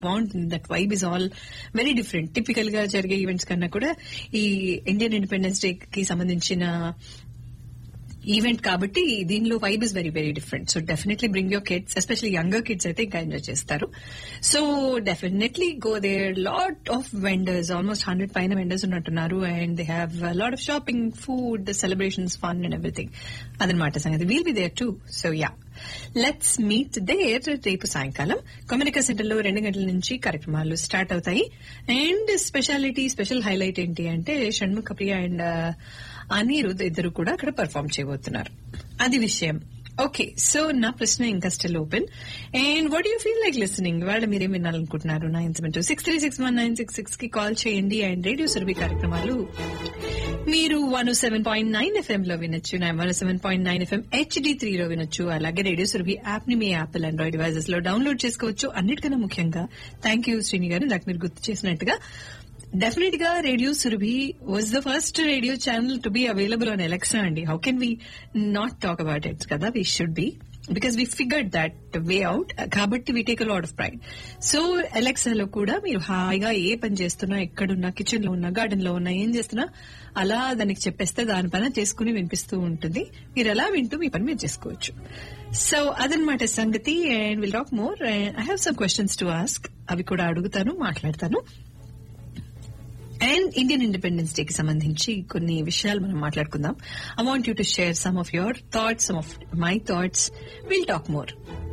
బాగుంటుంది that vibe is all very different typical గా జరిగే ఈవెంట్స్ కన్నా కూడా ఈ ఇండియన్ ఇండిపెండెన్స్ డే కి సంబంధించిన ఈవెంట్ కాబట్టి దీనిలో vibe is very very different so definitely bring your kids especially younger kids అయితే ఇంకా ఎంజాయ్ చేస్తారు so definitely go there lot of vendors almost hundred పైన వెండర్స్ ఉన్నట్టున్నారు and they have lot of shopping food celebrations fun and everything అదనమాట సంగతి we'll be there too so yeah let's meet there రేపు సాయంకాలం కమ్యూనికా centre లో రెండు గంటల నుంచి కార్యక్రమాలు స్టార్ట్ అవుతాయి అండ్ స్పెషాలిటీ స్పెషల్ హైలైట్ ఏంటి అంటే షణ్ముఖ ప్రియ అండ్ అనిరుద్ ఇద్దరు కూడా అక్కడ పర్ఫామ్ చేయబోతున్నారు అది విషయం ఓకే సో నా ప్రశ్న ఇంకా still open and what you feel like listening వాళ్ళ మీరేం వినాలనుకుంటున్నారు nine seven two six three six one nine six six కి కాల్ చేయండి అండ్ రేడియో సురభి కార్యక్రమాలు మీరు one seven point nine FM లో వినొచ్చు one seven point nine FM HD three లో వినొచ్చు అలాగే రేడియో సురభి యాప్ ని మీ యాపిల్ ఆండ్రాయిడ్ డివైజెస్ లో డౌన్లోడ్ చేసుకోవచ్చు అన్నిటికన్నా ముఖ్యంగా థ్యాంక్ యూ శ్రీని గారు నాకు మీరు గుర్తు చేసినట్టుగా డెఫినెట్ గా radio Surabhi was the first radio channel to be available on Alexa అండి how can we not talk about it కదా we should be because we figured that way out కాబట్టి we take a lot of pride so ఎలక్సాలో కూడా మీరు హాయిగా ఏ పని చేస్తున్నా ఎక్కడున్నా కిచెన్ లో ఉన్నా గార్డెన్ లో ఉన్నా ఏం చేస్తున్నా అలా దానికి చెప్పేస్తే దాని పని చేసుకుని వినిపిస్తూ ఉంటుంది మీరు ఎలా వింటూ మీ పని మీరు చేసుకోవచ్చు సో అదనమాట సంగతి and will talk more I have some questions to ask అవి కూడా అడుగుతాను మాట్లాడతాను అండ్ ఇండియన్ ఇండిపెండెన్స్ డే కి సంబంధించి కొన్ని విషయాలు మనం మాట్లాడుకుందాం I want you to share some of your thoughts some of my thoughts will talk more